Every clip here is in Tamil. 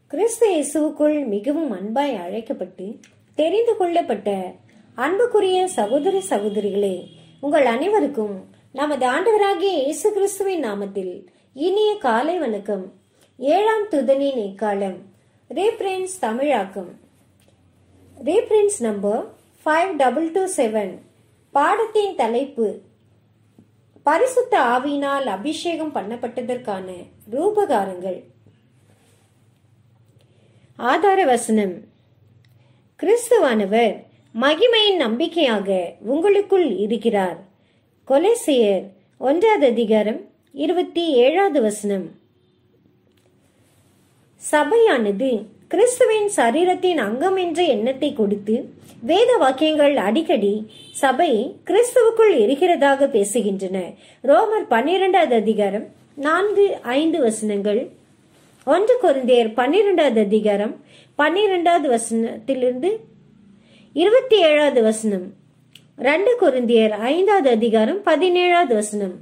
கிறிஸ்து இயேசுவுக்குள் மிகவும் அன்பாய் அழைக்கப்பட்டு தெரிந்து கொள்ளப்பட்ட அன்புக்குரிய சகோதர சகோதரிகளே உங்கள் அனைவருக்கும் நமது ஆண்டவராகிய இயேசு கிறிஸ்துவின் நாமத்தில் இனிய காலை வணக்கம் ஏழாம் துதனின் இக்காலம் ரேப்ரன்ஸ் தமிழாக்கம் reference number five double two seven பாடத்தின் தலைப்பு பரிசுத்த ஆவியினால் அபிஷேகம் பண்ணப்பட்டதற்கான ரூபகாரங்கள் ஆதார வசனம் கிறிஸ்துவானவர் மகிமையின் நம்பிக்கையாக உங்களுக்குள் இருக்கிறார் கொலேசியர் ஒன்றாவது அதிகாரம் இருபத்தி ஏழாவது வசனம் சபையானது கிறிஸ்துவின் சரீரத்தின் அங்கம் என்ற எண்ணத்தை கொடுத்து வேத வாக்கியங்கள் அடிக்கடி சபை கிறிஸ்துவுக்குள் இருக்கிறதாக பேசுகின்றன ரோமர் பன்னிரெண்டாவது அதிகாரம் நான்கு ஐந்து வசனங்கள் ஒன்று கொரிந்தியர் பன்னிரெண்டாவது அதிகாரம் பன்னிரெண்டாவது வசனத்திலிருந்து இருபத்தி ஏழாவது வசனம் ரெண்டு கொரிந்தியர் ஐந்தாவது அதிகாரம் பதினேழாவது வசனம்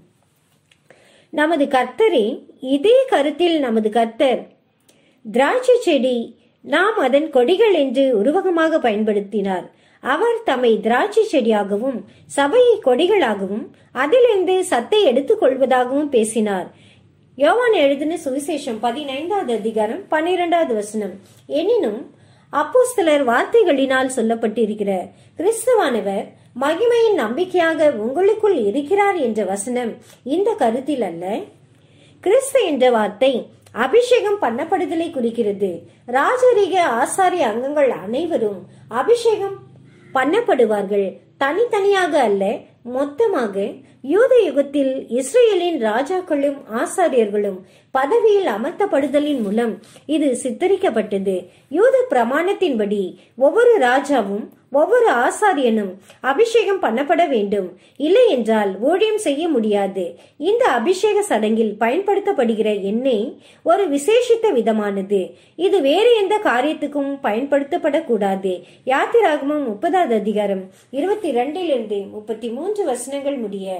நமது கர்த்தரே இதே கருத்தில் நமது கர்த்தர் திராட்சை செடி நாம் அதன் கொடிகள் என்று உருவகமாக பயன்படுத்தினார் அவர் தம்மை திராட்சை செடியாகவும் சபையை கொடிகளாகவும் அதிலிருந்து சத்தை எடுத்துக் கொள்வதாகவும் பேசினார் யோவான் எழுதின சுவிசேஷம் பதினைந்தாவது அதிகாரம் பன்னிரெண்டாவது வசனம் எனினும் அப்போஸ்தலர் வார்த்தைகளினால் சொல்லப்பட்டிருக்கிற கிறிஸ்துவானவர் மகிமையின் நம்பிக்கையாக உங்களுக்குள் இருக்கிறார் என்ற வசனம் இந்த கருத்தில் அல்ல கிறிஸ்து என்ற வார்த்தை அபிஷேகம் பண்ணப்படுதலை குறிக்கிறது ராஜரீக ஆசாரிய அங்கங்கள் அனைவரும் அபிஷேகம் பண்ணப்படுவார்கள் தனித்தனியாக அல்ல மொத்தமாக யூத யுகத்தில் இஸ்ரேலின் ராஜாக்களும் ஆசாரியர்களும் பதவியில் அமர்த்தப்படுதலின் மூலம் இது சித்தரிக்கப்பட்டது யூத பிரமாணத்தின்படி ஒவ்வொரு ராஜாவும் ஒவ்வொரு ஆசாரியனும் அபிஷேகம் பண்ணப்பட வேண்டும் இல்லை என்றால் ஊழியம் செய்ய முடியாது இந்த அபிஷேக சடங்கில் பயன்படுத்தப்படுகிற எண்ணெய் ஒரு விசேஷித்த விதமானது இது வேறு எந்த காரியத்துக்கும் பயன்படுத்தப்படக்கூடாது யாத்திராகமும் முப்பதாவது அதிகாரம் இருபத்தி இரண்டிலிருந்து முப்பத்தி மூன்று வசனங்கள் முடிய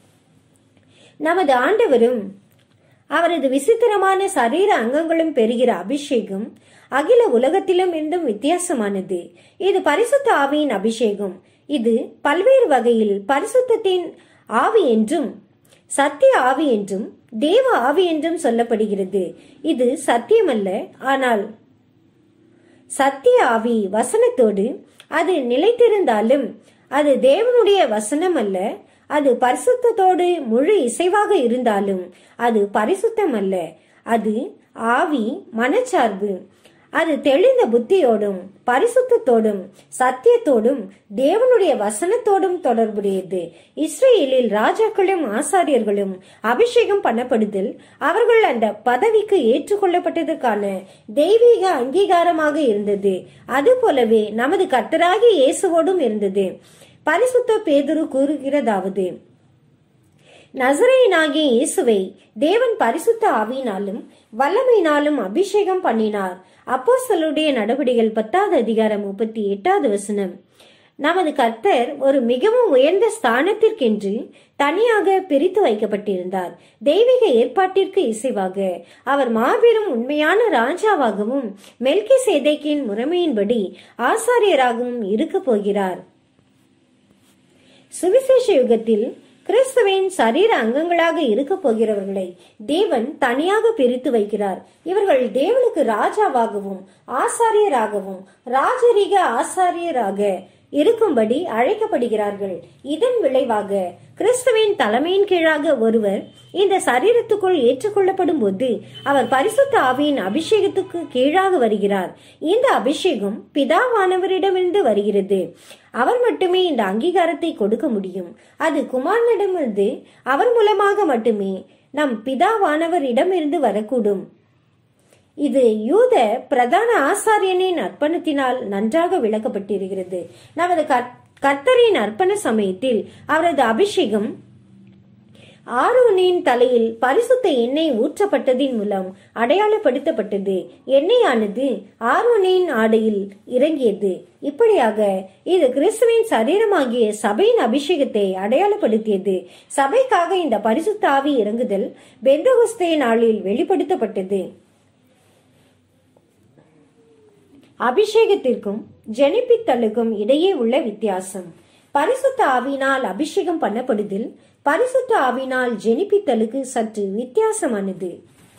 நமது ஆண்டவரும் அவரது விசித்திரமான சரீர அங்கங்களும் பெறுகிற அபிஷேகம் அகில உலகத்திலும் இருந்தும் வித்தியாசமானது இது பரிசுத்த ஆவியின் அபிஷேகம் இது பல்வேறு வகையில் பரிசுத்தத்தின் ஆவி என்றும் சத்திய ஆவி என்றும் தேவ ஆவி என்றும் சொல்லப்படுகிறது இது சத்தியமல்ல ஆனால் சத்திய ஆவி வசனத்தோடு அது நிலைத்திருந்தாலும் அது தேவனுடைய வசனம் அல்ல அது பரிசுத்தத்தோடு முழு இசைவாக இருந்தாலும் அது பரிசுத்தம் அல்ல அது ஆவி மனச்சார்பு அது தெளிந்த புத்தியோடும் பரிசுத்தத்தோடும் சத்தியத்தோடும் தேவனுடைய வசனத்தோடும் தொடர்புடையது இஸ்ரேலில் ராஜாக்களும் ஆசாரியர்களும் அபிஷேகம் பண்ணப்படுதல் அவர்கள் அந்த பதவிக்கு ஏற்றுக்கொள்ளப்பட்டதற்கான தெய்வீக அங்கீகாரமாக இருந்தது அது போலவே நமது கர்த்தராகிய இயேசுவோடும் இருந்தது பரிசுத்த பேதுரு கூறுகிறதாவது நசரேயனாகிய இயேசுவை தேவன் பரிசுத்த ஆவியினாலும் வல்லமையினாலும் அபிஷேகம் பண்ணினார் அப்போஸ்தலருடைய நடவடிக்கைகள் பத்தாவது அதிகாரம் முப்பத்தி எட்டாவது வசனம் நமது கர்த்தர் ஒரு மிகவும் உயர்ந்த ஸ்தானத்திற்கென்று தனியாக பிரித்து வைக்கப்பட்டிருந்தார் தெய்வீக ஏற்பாட்டிற்கு இசைவாக அவர் மாபெரும் உண்மையான ராஜாவாகவும் மெல்கி சேதைக்கின் முறைமையின்படி ஆசாரியராகவும் இருக்க போகிறார் சுவிசேஷ யுகத்தில் கிறிஸ்துவின் சரீர அங்கங்களாக இருக்க போகிறவர்களை தேவன் தனியாக பிரித்து வைக்கிறார் இவர்கள் தேவனுக்கு ராஜாவாகவும் ஆசாரியராகவும் ராஜரீக ஆசாரியராக இருக்கும்படி அழைக்கப்படுகிறார்கள் இதன் விளைவாக கிறிஸ்துவின் தலைமையின் கீழாக ஒருவர் இந்த சரீரத்துக்குள் ஏற்றுக்கொள்ளப்படும் போது அவர் பரிசுத்த ஆவியின் அபிஷேகத்துக்கு கீழாக வருகிறார் இந்த அபிஷேகம் பிதாவானவரிடமிருந்து வருகிறது அவர் மட்டுமே இந்த அங்கீகாரத்தை கொடுக்க முடியும் அது குமாரனிடமிருந்து அவர் மூலமாக மட்டுமே நம் பிதாவானவரிடமிருந்து வரக்கூடும் இது யூத பிரதான ஆசாரியனின் அர்ப்பணத்தினால் நன்றாக விளக்கப்பட்டிருக்கிறது நமது கர்த்தரின் அர்ப்பண சமயத்தில் அவரது அபிஷேகம் ஆரோனின் தலையில் பரிசுத்த எண்ணெய் ஊற்றப்பட்டதின் மூலம் அடையாளப்படுத்தப்பட்டது எண்ணெயானது ஆரோனின் ஆடையில் இறங்கியது இப்படியாக இது கிறிஸ்துவின் சரீரமாகிய சபையின் அபிஷேகத்தை அடையாளப்படுத்தியது சபைக்காக இந்த பரிசுத்த ஆவி இறங்குதல் பெந்தகுஸ்தே நாளில் வெளிப்படுத்தப்பட்டது அபிஷேகத்திற்கும் ஜெனிப்பித்தலுக்கும் இடையே உள்ள வித்தியாசம் பரிசுத்த ஆவினால் அபிஷேகம் பண்ணப்படுதல் பரிசுத்த ஆவினால் ஜெனிப்பித்தலுக்கு சற்று வித்தியாசமானது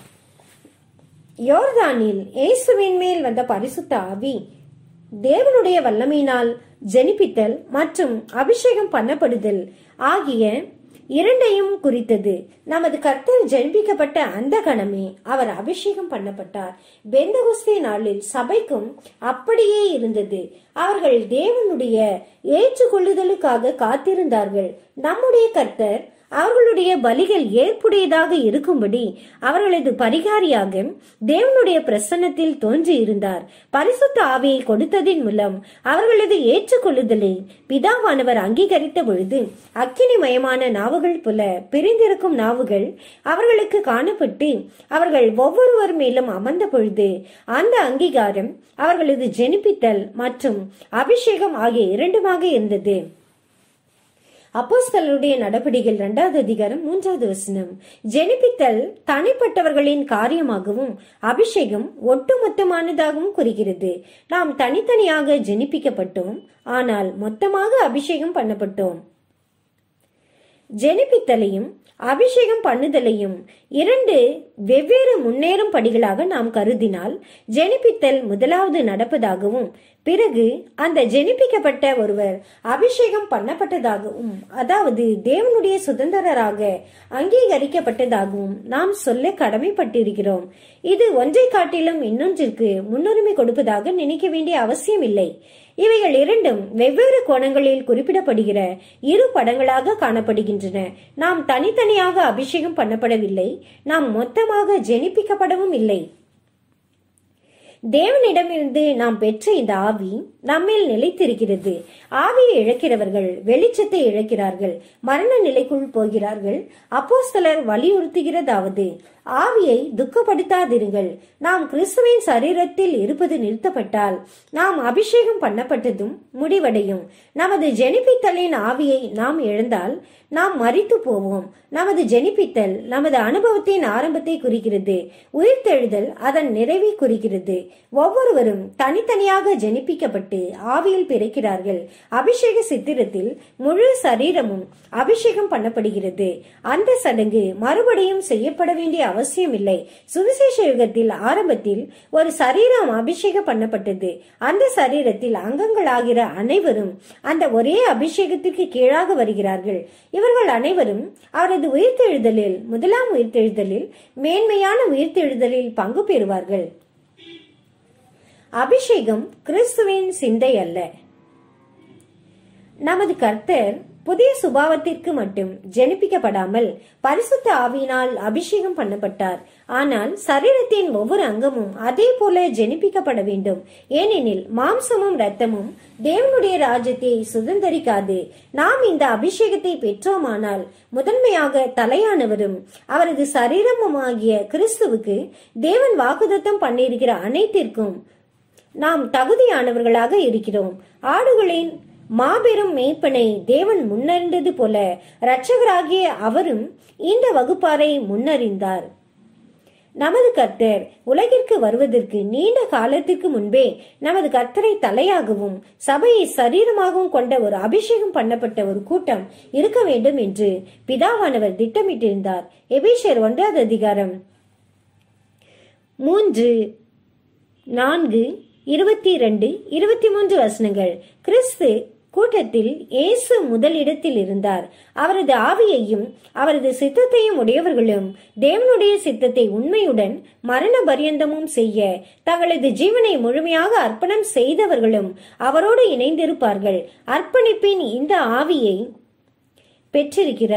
யோர்தானில் இயேசுவின் மேல் வந்த பரிசுத்த ஆவி தேவனுடைய வல்லமையினால் ஜெனிப்பித்தல் மற்றும் அபிஷேகம் பண்ணப்படுதல் ஆகிய இரண்டையும் குறித்தது நமது கர்த்தர் ஜெனிப்பிக்கப்பட்ட அந்த கணமே அவர் அபிஷேகம் பண்ணப்பட்டார் பெந்தகுஸ்தே நாளில் சபைக்கும் அப்படியே இருந்தது அவர்கள் தேவனுடைய ஏற்றுக்கொள்ளுதலுக்காக காத்திருந்தார்கள் நம்முடைய கர்த்தர் அவர்களுடைய பலிகள் ஏற்புடையதாக இருக்கும்படி அவர்களது பரிகாரியாக தேவனுடைய பிரசன்னத்தில் தோன்றி இருந்தார் பரிசுத்த ஆவியை கொடுத்ததின் மூலம் அவர்களது ஏற்றுக்கொள்ளுதலை பிதாவானவர் அங்கீகரித்த பொழுது அக்கினிமயமான நாவுகள் போல பிரிந்திருக்கும் நாவுகள் அவர்களுக்கு காணப்பட்டு அவர்கள் ஒவ்வொருவர் மேலும் அமர்ந்த பொழுது அந்த அங்கீகாரம் அவர்களது ஜெனிப்பித்தல் மற்றும் அபிஷேகம் ஆகிய இரண்டுமாக இருந்தது அப்போஸ்தலருடைய நடபடிகள் இரண்டாவது அதிகாரம் மூன்றாவது வசனம் ஜெனிப்பித்தல் தனிப்பட்டவர்களின் காரியமாகவும் அபிஷேகம் ஒட்டுமொத்தமானதாகவும் குறிக்கிறது நாம் தனித்தனியாக ஜெனிப்பிக்கப்பட்டோம் ஆனால் மொத்தமாக அபிஷேகம் பண்ணப்பட்டோம் ஜெனிப்பித்தலையும் அபிஷேகம் பண்ணுதலையும் இரண்டு வெவ்வேறு முன்னேறும் படிகளாக நாம் கருதினால் ஜெனிப்பித்தல் முதலாவது நடப்பதாகவும் பிறகு அந்த ஜெனிப்பிக்கப்பட்ட ஒருவர் அபிஷேகம் பண்ணப்பட்டதாகவும் அதாவது தேவனுடைய சுதந்திரராக அங்கீகரிக்கப்பட்டதாகவும் நாம் சொல்ல கடமைப்பட்டிருக்கிறோம் இது ஒன்றை காட்டிலும் இன்னொன்றிற்கு முன்னுரிமை கொடுப்பதாக நினைக்க வேண்டிய அவசியம் இல்லை இவைகள் இரண்டும் வெவ்வேறு கோணங்களில் குறிப்பிடப்படுகிற இரு படங்களாக காணப்படுகின்றன நாம் தனித்தனியாக அபிஷேகம் பண்ணப்படவில்லை நாம் மொத்தமாக ஜெனிப்பிக்கப்படவும் இல்லை தேவனிடமிருந்து நாம் பெற்ற இந்த ஆவி நம்மில் நிலைத்திருக்கிறது ஆவியை இழக்கிறவர்கள் வெளிச்சத்தை இழக்கிறார்கள் மரண நிலைக்குள் போகிறார்கள் அப்போஸ்தலர் வலியுறுத்துகிறதாவது ஆவியை துக்கப்படுத்தாதிருங்கள் நாம் கிறிஸ்துவின் சரீரத்தில் இருப்பது நிறுத்தப்பட்டால் நாம் அபிஷேகம் பண்ணப்பட்டதும் முடிவடையும் நமது ஜெனிப்பித்தலின் ஆவியை நாம் இழந்தால் நாம் மறித்து போவோம் நமது ஜெனிப்பித்தல் நமது அனுபவத்தின் ஆரம்பத்தை குறிக்கிறது உயிர்த்தெழுதல் அதன் நிறைவை குறிக்கிறது ஒவ்வொருவரும் தனித்தனியாக ஜெனிப்பிக்கப்பட்டு ஆவியில் பிறக்கிறார்கள் அபிஷேக சித்திரத்தில் முழு சரீரமும் அபிஷேகம் பண்ணப்படுகிறது அந்த சடங்கு மறுபடியும் செய்யப்பட வேண்டிய அவசியம் இல்லை சுவிசேஷ யுகத்தில் ஆரம்பத்தில் ஒரு சரீரம் அபிஷேகம் பண்ணப்பட்டது அந்த சரீரத்தில் அங்கங்களாகிற அனைவரும் அந்த ஒரே அபிஷேகத்திற்கு கீழாக வருகிறார்கள் இவர்கள் அனைவரும் அவரது உயிர்த்தெழுதலில் முதலாம் உயிர்த்தெழுதலில் மேன்மையான உயிர்த்தெழுதலில் பங்கு பெறுவார்கள் அபிஷேகம் கிறிஸ்துவின் சிந்தை அல்ல நமது கர்த்தர் புதிய சுபாவத்திற்கு மட்டும் ஜெனிப்பிக்கப்படாமல் பரிசுத்த ஆவியினால் அபிஷேகம் பண்ணப்பட்டார் ஆனால் சரீரத்தின் ஒவ்வொரு அங்கமும் அதே போல ஜெனிப்பிக்கப்பட வேண்டும் ஏனெனில் மாம்சமும் இரத்தமும் தேவனுடைய ராஜ்யத்தை சுதந்திரிக்காது நாம் இந்த அபிஷேகத்தை பெற்றோமானால் முதன்மையாக தலையானவரும் அவரது சரீரமுமாகிய கிறிஸ்துவுக்கு தேவன் வாக்குதத்தம் பண்ணியிருக்கிற அனைத்திற்கும் நாம் தகுதியானவர்களாக இருக்கிறோம் ஆடுகளின் மாபெரும் மேய்ப்பனை தேவன் முன்னறிந்தது போல இரட்சகராகிய அவரும் இந்த வகுப்பாரை முன்னறிந்தார் நமது கர்த்தர் உலகிற்கு வருவதற்கு நீண்ட காலத்திற்கு முன்பே நமது கர்த்தரை தலையாகவும் சபையை சரீரமாகவும் கொண்ட ஒரு அபிஷேகம் பண்ணப்பட்ட ஒரு கூட்டம் இருக்க வேண்டும் என்று பிதாவானவர் திட்டமிட்டிருந்தார் எபிஷேர் ஒன்றாவது அதிகாரம் மூன்று நான்கு இருபத்தி இரண்டு இருபத்தி மூன்று வசனங்கள் கிறிஸ்து கூட்டத்தில் இயேசு முதலிடத்தில் இருந்தார் அவரது ஆவியையும் அவரது சித்தத்தையும் உடையவர்களும் தேவனுடைய சித்தத்தை உண்மையுடன் மரண பரியந்தமும் செய்ய தங்களது ஜீவனை முழுமையாக அர்ப்பணம் செய்தவர்களும் அவரோடு இணைந்திருப்பார்கள் அர்ப்பணிப்பின் இந்த ஆவியை பெற்றிருக்கிற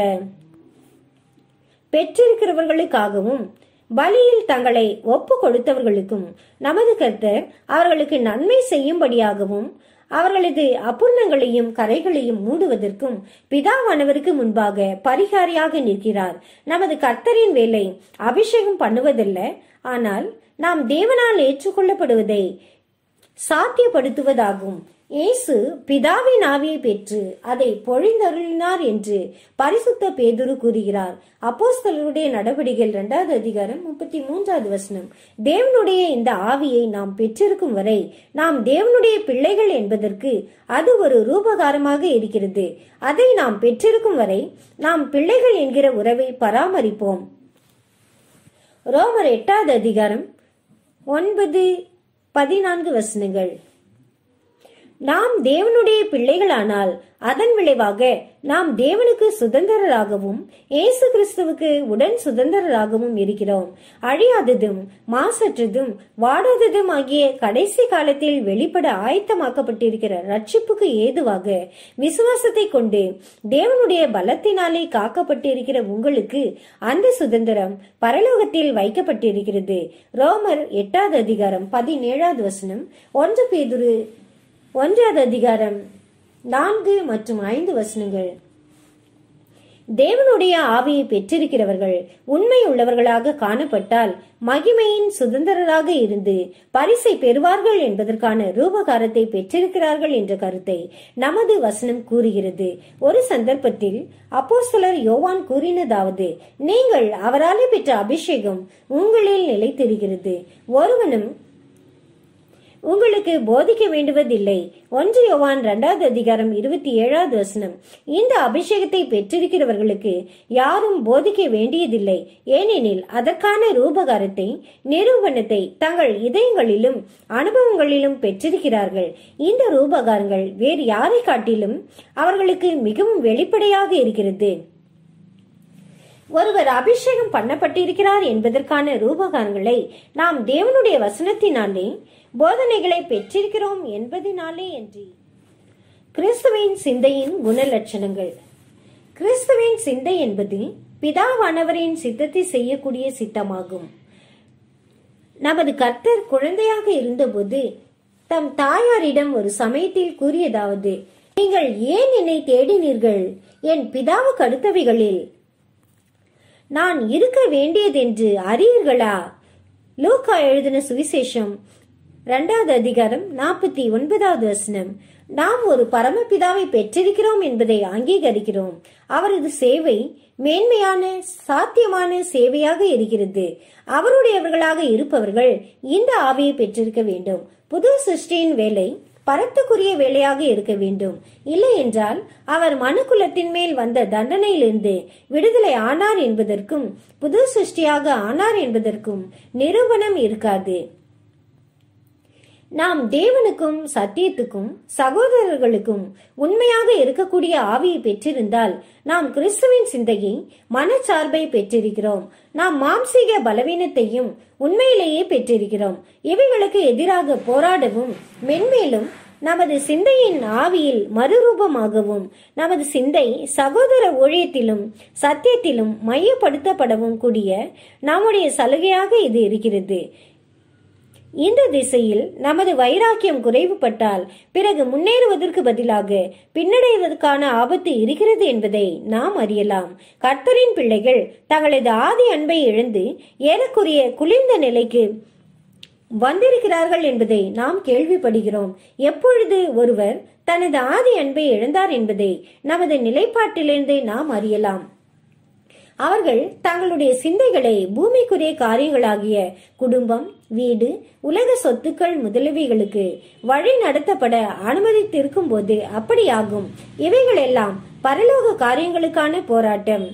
பெற்றிருக்கிறவர்களுக்காகவும் பலியில் தங்களை ஒப்பு கொடுத்தவர்களுக்கும் நமது கர்த்தர் அவர்களுக்கு நன்மை செய்யும்படியாகவும் அவர்களது அபூர்ணங்களையும் கரைகளையும் மூடுவதற்கும் பிதாவானவருக்கு முன்பாக பரிகாரியாக நிற்கிறார் நமது கர்த்தரின் வேலை அபிஷேகம் பண்ணுவதல்ல ஆனால் நாம் தேவனால் ஏற்றுக்கொள்ளப்படுவதை சாத்தியப்படுத்துவதாகும் இயேசு பிதாவின் ஆவியை பெற்று அதை பொழிந்தருளினார் என்று பரிசுத்த பேதுரு கூறுகிறார் அப்போஸ்தலருடைய நடவடிக்கைகள் இரண்டாவது அதிகாரம் முப்பத்தி மூன்றாவது வசனம் தேவனுடைய இந்த ஆவியை நாம் பெற்றிருக்கும் வரை நாம் தேவனுடைய பிள்ளைகள் என்பதற்கு அது ஒரு ரூபகாரமாக இருக்கிறது அதை நாம் பெற்றிருக்கும் வரை நாம் பிள்ளைகள் என்கிற உறவை பராமரிப்போம் ரோமர் எட்டாவது அதிகாரம் ஒன்பது பதினான்கு வசனங்கள் நாம் தேவனுடைய பிள்ளைகளானால் அதன் விளைவாக நாம் தேவனுக்கு சுதந்திரராகவும் இயேசு கிறிஸ்துவுக்கு உடன் சுதந்திரராகவும் இருக்கிறோம் அழியாததும் மாசற்றதும் வாடாததும் ஆகிய கடைசி காலத்தில் வெளிப்பட ஆயத்தமாக்கப்பட்டிருக்கிற ரட்சிப்புக்கு ஏதுவாக விசுவாசத்தை கொண்டு தேவனுடைய பலத்தினாலே காக்கப்பட்டிருக்கிற உங்களுக்கு அந்த சுதந்திரம் பரலோகத்தில் வைக்கப்பட்டிருக்கிறது ரோமர் எட்டாவது அதிகாரம் பதினேழாவது வசனம் ஒன்று பேதுரு ஒன்றாவது அதிகாரம் நான்கு மற்றும் ஐந்து வசனங்கள் தேவனுடைய ஆவியை பெற்றிருக்கிறவர்கள் உண்மை உள்ளவர்களாக காணப்பட்டால் மகிமையின் சுதந்திரராக இருந்து பரிசை பெறுவார்கள் என்பதற்கான ரூபகாரத்தை பெற்றிருக்கிறார்கள் என்ற கருத்தை நமது வசனம் கூறுகிறது ஒரு சந்தர்ப்பத்தில் அப்போஸ்தலர் யோவான் கூறினதாவது நீங்கள் அவராலே பெற்ற அபிஷேகம் உங்களில் நிலைத்திருக்கிறது ஒருவனும் உங்களுக்கு போதிக்க வேண்டுவதில்லை ஒன்று யோவான் இரண்டாவது அதிகாரம் இருபத்தி ஏழாவது வசனம் இந்த அபிஷேகத்தை பெற்றிருக்கிறவர்களுக்கு யாரும் போதிக்க வேண்டியதில்லை ஏனெனில் அதற்கான ரூபகாரத்தை நிரூபணத்தை தங்கள் இதயங்களிலும் அனுபவங்களிலும் பெற்றிருக்கிறார்கள் இந்த ரூபகாரங்கள் வேறு யாரை காட்டிலும் அவர்களுக்கு மிகவும் வெளிப்படையாக இருக்கிறது ஒருவர் அபிஷேகம் பண்ணப்பட்டிருக்கிறார் என்பதற்கான ரூபகாரங்களை நாம் தேவனுடைய வசனத்தினாலே போதனைகளை பெற்றிருக்கிறோம் என்பதினாலே என்று கிறிஸ்துவின் சிந்தையின் குணலட்சணங்கள் கிறிஸ்துவின் சிந்தை என்பது பிதாவானவரின் சித்தத்தை செய்யக்கூடிய சித்தமாகும் நமது கர்த்தர் குழந்தையாக இருந்தபோது தம் தாயாரிடம் ஒரு சமயத்தில் கூறியதாவது நீங்கள் ஏன் என்னை தேடினீர்கள் என் பிதாவுக்கு அடுத்தவைகளில் நான் இருக்க வேண்டியதென்று அறியீர்களா லூக்கா எழுதின சுவிசேஷம் இரண்டாவது அதிகாரம் நாற்பத்தி ஒன்பதாவது வசனம் நாம் ஒரு பரமபிதாவை பெற்றிருக்கிறோம் என்பதை அங்கீகரிக்கிறோம் அவரது சேவை மேன்மையான சாத்தியமான சேவையாக இருக்கிறது அவருடையவர்களாக இருப்பவர்கள் இந்த ஆவியை பெற்றிருக்க வேண்டும் புது சிருஷ்டியின் வேலை பரத்துக்குரிய வேலையாக இருக்க வேண்டும் இல்லை என்றால் அவர் மனுக்குலத்தின் மேல் வந்த தண்டனையிலிருந்து விடுதலை ஆனார் என்பதற்கும் புது சிருஷ்டியாக ஆனார் என்பதற்கும் நிரூபணம் இருக்காது நாம் தேவனுக்கும் சத்தியத்துக்கும் சகோதரர்களுக்கும் உண்மையாக இருக்கக்கூடிய ஆவியை பெற்றிருந்தால் நாம் கிறிஸ்துவின் சிந்தையை மனச்சார்பை பெற்றிருக்கிறோம் நாம் மாம்சீக பலவீனத்தையும் உண்மையிலேயே பெற்றிருக்கிறோம் இவைகளுக்கு எதிராக போராடவும் மென்மேலும் நமது சிந்தையின் ஆவியில் மறுரூபமாகவும் நமது சிந்தை சகோதர ஊழியத்திலும் சத்தியத்திலும் மையப்படுத்தப்படவும் கூடிய நம்முடைய சலுகையாக இது இருக்கிறது இந்த திசையில் நமது வைராக்கியம் குறைவுபட்டால் பிறகு முன்னேறுவதற்கு பதிலாக பின்னடைவதற்கான ஆபத்து இருக்கிறது என்பதை நாம் அறியலாம் கர்த்தரின் பிள்ளைகள் தங்களது ஆதி அன்பை இழந்து ஏறக்குறைய குளிர்ந்த நிலைக்கு வந்திருக்கிறார்கள் என்பதை நாம் கேள்விப்படுகிறோம் எப்பொழுது ஒருவர் தனது ஆதி அன்பை இழந்தார் என்பதை நமது நிலைப்பாட்டிலிருந்து நாம் அறியலாம் அவர்கள் தங்களுடைய சிந்தைகளை பூமிக்குரிய காரியங்களாகிய குடும்பம் வீடு உலக சொத்துக்கள் முதலியவைகளுக்கு வழி நடத்தப்பட அனுமதித்திருக்கும் போது அப்படியாகும் இவைகளெல்லாம் பரலோக காரியங்களுக்கான போராட்டம்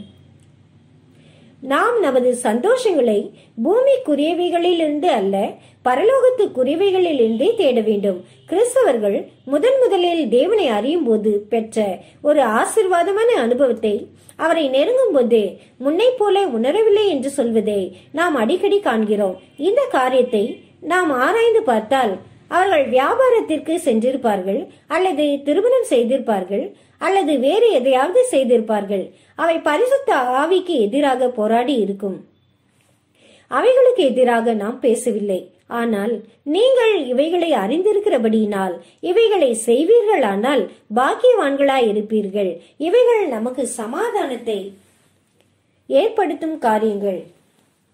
நாம் நமது சந்தோஷங்களை பூமிக்குரியவைகளிலிருந்து அல்ல பரலோகத்துக்குரியவைகளிலிருந்தே தேட வேண்டும் கிறிஸ்தவர்கள் முதன் முதலில் தேவனை அறியும் போது பெற்ற ஒரு ஆசிர்வாதமான அனுபவத்தை அவரை நெருங்கும் போது முன்னை போல உணரவில்லை என்று சொல்வதை நாம் அடிக்கடி காண்கிறோம் இந்த காரியத்தை நாம் ஆராய்ந்து பார்த்தால் அவர்கள் வியாபாரத்திற்கு சென்றிருப்பார்கள் அல்லது திருமணம் செய்திருப்பார்கள் அல்லது வேறு எதையாவது செய்திருப்பார்கள் அவை பரிசுத்த ஆவிக்கு எதிராக போராடி இருக்கும் அவைகளுக்கு எதிராக நாம் பேசவில்லை ஆனால் நீங்கள் இவைகளை அறிந்திருக்கிறபடியினால் இவைகளை செய்வீர்களானால் பாக்கியவான்களாய் இருப்பீர்கள் இவைகள் நமக்கு சமாதானத்தை ஏற்படுத்தும் காரியங்கள்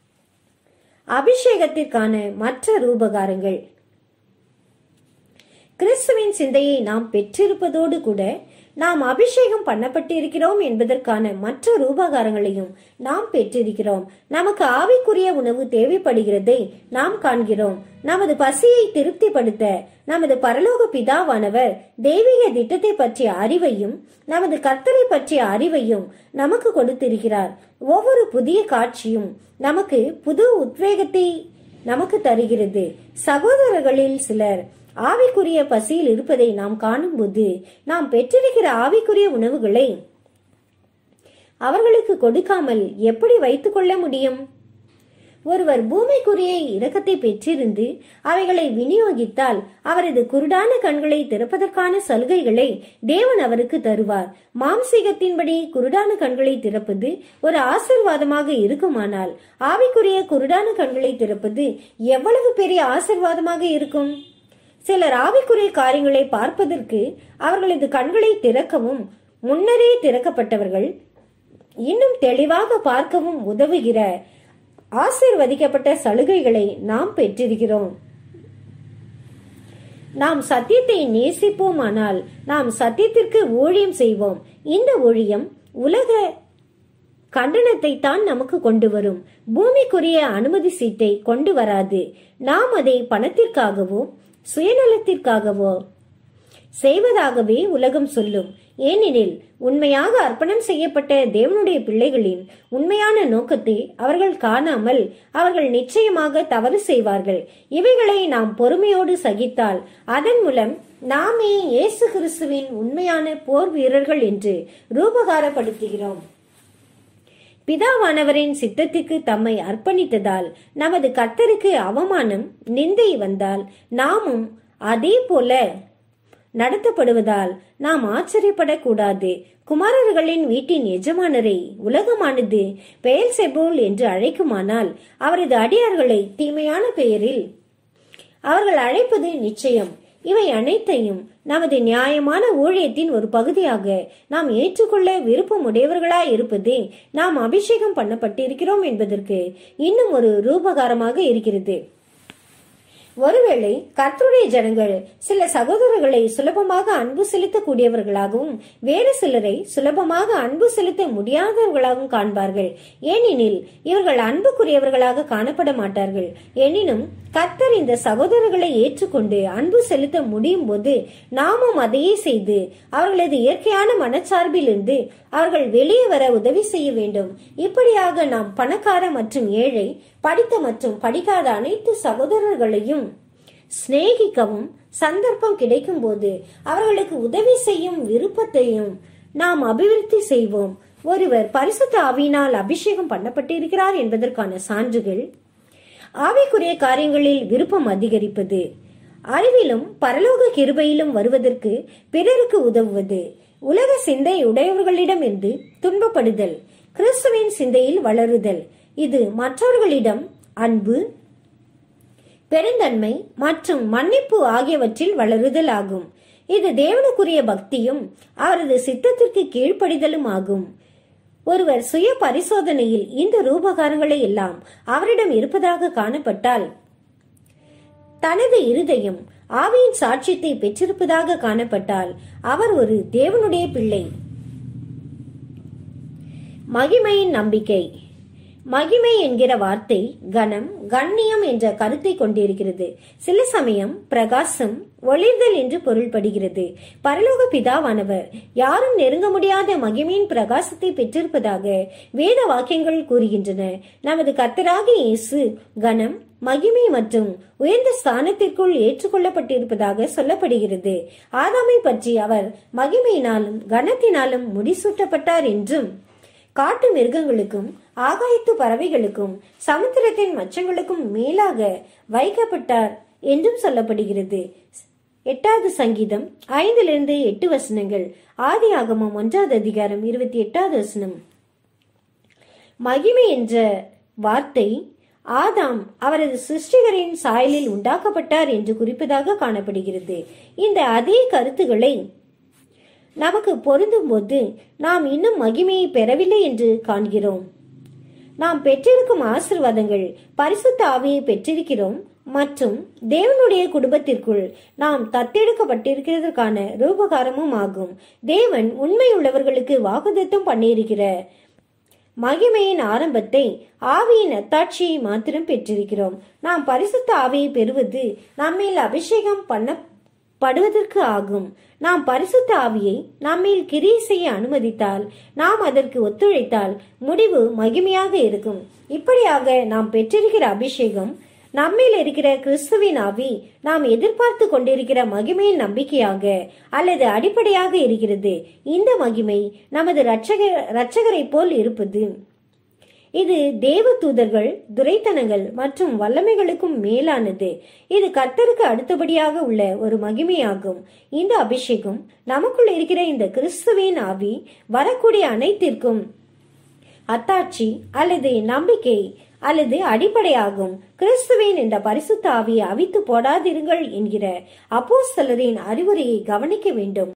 அபிஷேகத்திற்கான மற்ற ரூபகாரங்கள் கிறிஸ்துவின் சிந்தையை நாம் பெற்றிருப்பதோடு கூட நாம் அபிஷேகம் பண்ணப்பட்டிருக்கிறோம் என்பதற்கான மற்ற ரூபகாரங்களையும் நாம் பெற்றிருக்கிறோம் நமக்கு ஆவிக்குரிய உணவு தேவைப்படுகிறதை நாம் காண்கிறோம் நமது பசியை திருப்திப்படுத்த நமது பரலோக பிதாவானவர் தெய்வீக திட்டத்தை பற்றிய அறிவையும் நமது கர்த்தரை பற்றிய அறிவையும் நமக்கு கொடுத்திருக்கிறார் ஒவ்வொரு புதிய காட்சியும் நமக்கு புது உத்வேகத்தை நமக்கு தருகிறது சகோதரர்களில் சிலர் ஆவிக்குரிய பசியில் இருப்பதை நாம் காணும்போது நாம் பெற்றிருக்கிற ஆவிக்குரிய உணவுகளை அவர்களுக்கு கொடுக்காமல் எப்படி வைத்துக் கொள்ள முடியும் ஒருவர் பூமிக்குரிய இரக்கத்தை பெற்றிருந்து அவைகளை விநியோகித்தால் அவரது குருடான கண்களை திறப்பதற்கான சலுகைகளை தேவன் அவருக்கு தருவார் மாம்சீகத்தின்படி குருடான கண்களை திறப்பது ஒரு ஆசிர்வாதமாக இருக்குமானால் ஆவிக்குரிய குருடான கண்களை திறப்பது எவ்வளவு பெரிய ஆசிர்வாதமாக இருக்கும் சிலர் ஆவிக்குரிய காரியங்களை பார்ப்பதற்கு அவர்களது கண்களை திறக்கவும் முன்னரே திறக்கப்பட்டவர்கள் இன்னும் தெளிவாக பார்க்கவும் உதவுகிற ஆசீர்வதிக்கப்பட்ட சலுகைகளை நாம் பெற்றிருக்கிறோம் நாம் சத்தியத்தை நேசிப்போமானால் நாம் சத்தியத்திற்கு ஊழியம் செய்வோம் இந்த ஊழியம் உலக கண்டனத்தை தான் நமக்கு கொண்டு வரும் பூமிக்குரிய அனுமதி சீட்டை கொண்டு வராது நாம் அதை பணத்திற்காகவோ சுயநலத்திற்காகவோ செய்வதாகவே உலகம் சொல்லும் ஏனெனில் உண்மையாக அர்ப்பணம் செய்யப்பட்ட தேவனுடைய பிள்ளைகளின் உண்மையான நோக்கத்தை அவர்கள் காணாமல் அவர்கள் நிச்சயமாக தவறு செய்வார்கள் இவைகளை நாம் பொறுமையோடு சகித்தால் அதன் மூலம் நாமே இயேசு கிறிஸ்துவின் உண்மையான போர் வீரர்கள் என்று ரூபகாரப்படுத்துகிறோம் பிதாவானவரின் சித்தத்துக்கு தம்மை அர்ப்பணித்ததால் நமது கர்த்தருக்கு அவமானம் நிந்தை வந்தால் நாமும் அதே போல நடத்தப்படுவதால் நாம் ஆச்சரியப்படக்கூடாது குமாரர்களின் வீட்டின் எஜமானரை உலகமானது பெயர் செபோல் என்று அழைக்குமானால் அவரது அடியார்களை தீமையான பெயரில் அவர்கள் அழைப்பது நிச்சயம் இவை அனைத்தையும் நமது நியாயமான ஊழியத்தின் ஒரு பகுதியாக நாம் ஏற்றுக்கொள்ள விருப்பமுடையவர்களாய் இருப்பதே நாம் அபிஷேகம் பண்ணப்பட்டிருக்கிறோம் என்பதற்கு இன்னும் ஒரு ரூபகாரமாக இருக்கிறது ஒருவேளை கர்த்தருடைய ஜனங்கள் சில சகோதரர்களை சுலபமாக அன்பு செலுத்தக்கூடியவர்களாகவும் வேறு சிலரை சுலபமாக அன்பு செலுத்த முடியாதவர்களாகவும் காண்பார்கள் ஏனெனில் இவர்கள் அன்புக்குரியவர்களாக காணப்பட மாட்டார்கள் எனினும் கர்த்தர் இந்த சகோதரர்களை ஏற்றுக்கொண்டு அன்பு செலுத்த முடியும் போது நாமும் அதையே செய்து அவர்களது இயற்கையான மனச்சார்பிலிருந்து அவர்கள் வெளியே வர உதவி செய்ய வேண்டும் இப்படியாக நாம் பணக்கார மற்றும் ஏழை படித்த மற்றும் படிக்காத அனைத்து சகோதரர்களையும் சிநேகிக்கவும் சந்தர்ப்பம் கிடைக்கும் போது அவர்களுக்கு உதவி செய்யும் விருப்பத்தையும் நாம் அபிவிருத்தி செய்வோம் ஒருவர் பரிசுத்த ஆவியினால் அபிஷேகம் பண்ணப்பட்டிருக்கிறார் என்பதற்கான சான்றுகள் ஆவிக்குரிய காரியங்களில் விருப்பம் அதிகரிப்பது அறிவிலும் பரலோக கிருபையிலும் வருவதற்கு பிறருக்கு உதவுவது உலக சிந்தை உடையவர்களிடமிருந்து துன்பப்படுதல் கிறிஸ்துவின் சிந்தையில் வளருதல் இது மற்றவர்களிடம் அன்பு பெருந்தன்மை மற்றும் மன்னிப்பு ஆகியவற்றில் வளருதல் ஆகும் இது தேவனுக்குரிய பக்தியும் அவரது சித்தத்திற்கு கீழ்ப்படிதலும் ஆகும் ஒருவர் சுய பரிசோதனையில் இந்த ரூபகாரங்களை எல்லாம் அவரிடம் இருப்பதாக காணப்பட்டால் தனது இருதயம் ஆவியின் சாட்சியத்தை பெற்றிருப்பதாக காணப்பட்டால் அவர் ஒரு தேவனுடைய பிள்ளை மகிமையின் நம்பிக்கை மகிமை என்கிற வார்த்தை கனம் கண்ணியம் என்ற கருத்தை கொண்டிருக்கிறது சில சமயம் பிரகாசம் ஒளிர்தல் என்று பொருள்படுகிறது பரலோக பிதாவானவர் யாரும் நெருங்க முடியாத மகிமையின் பிரகாசத்தை பெற்றிருப்பதாக வேத வாக்கியங்கள் கூறுகின்றன நமது கர்த்தராக இயேசு கனம் மகிமை மற்றும் உயர்ந்த ஸ்தானத்திற்குள் ஏற்றுக்கொள்ளப்பட்டிருப்பதாக சொல்லப்படுகிறது ஆதாமை பற்றி அவர் மகிமையினாலும் கனத்தினாலும் முடிசூட்டப்பட்டார் என்றும் காட்டு மிருகங்களுக்கும் ஆகாயத்து பறவைகளுக்கும் சமுத்திரத்தின் மச்சங்களுக்கும் மேலாக வைக்கப்பட்டார் என்றும் சொல்லப்படுகிறது எட்டாவது சங்கீதம் ஐந்திலிருந்து எட்டு வசனங்கள் ஆதி ஆகமம் ஒன்றாவது அதிகாரம் இருபத்தி எட்டாவது வசனம் மகிமை என்ற வார்த்தை ஆதாம் அவரது சிருஷ்டிகரின் சாயலில் உண்டாக்கப்பட்டார் என்று குறிப்பதாக காணப்படுகிறது இந்த அதே கருத்துக்களை நமக்கு பொருந்தும் போது நாம் இன்னும் மகிமையை பெறவில்லை என்று காண்கிறோம் நாம் பெற்றிருக்கும் ஆசிர்வாதங்கள் பரிசுத்த ஆவியை பெற்றிருக்கிறோம் மற்றும் தேவனுடைய குடும்பத்திற்குள் நாம் தத்தெடுக்கப்பட்டிருக்கிறதற்கான ரூபகாரமும் ஆகும் தேவன் உண்மையுள்ளவர்களுக்கு வாக்குதத்தம் பண்ணியிருக்கிற மகிமையின் ஆரம்பத்தை ஆவியின் அத்தாட்சியை மாத்திரம் பெற்றிருக்கிறோம் நாம் பரிசுத்த ஆவியை பெறுவது நம்மேல் அபிஷேகம் பண்ணப்படுவதற்கு ஆகும் நாம் பரிசுத்த ஆவியை நம்மேல் கிரியை செய்ய அனுமதித்தால் நாம் அதற்கு ஒத்துழைத்தால் முடிவு மகிமையாக இருக்கும் இப்படியாக நாம் பெற்றிருக்கிற அபிஷேகம் நம்மில் இருக்கிற கிறிஸ்துவின் ஆவி நாம் எதிர்பார்த்து கொண்டிருக்கிற மகிமையின் நம்பிக்கையாக அல்லது அடிப்படையாக இருக்கிறது இந்த மகிமை நமது ரட்சகர் ரட்சகரை போல் இருப்பது இது தேவ தூதர்கள் துரைத்தனங்கள் மற்றும் வல்லமைகளுக்கும் மேலானது இது கர்த்தருக்கு அடுத்தபடியாக உள்ள ஒரு மகிமையாகும் இந்த அபிஷேகம் நமக்குள் இருக்கிற இந்த கிறிஸ்துவின் ஆவி வரக்கூடிய அனைத்திற்கும் அத்தாட்சி அல்லது நம்பிக்கை அல்லது அடிப்படையாகும் கிறிஸ்துவின் இந்த பரிசுத்த ஆவியை அவித்து போடாதிருங்கள் என்கிற அப்போஸ்தலரின் அறிவுரையை கவனிக்க வேண்டும்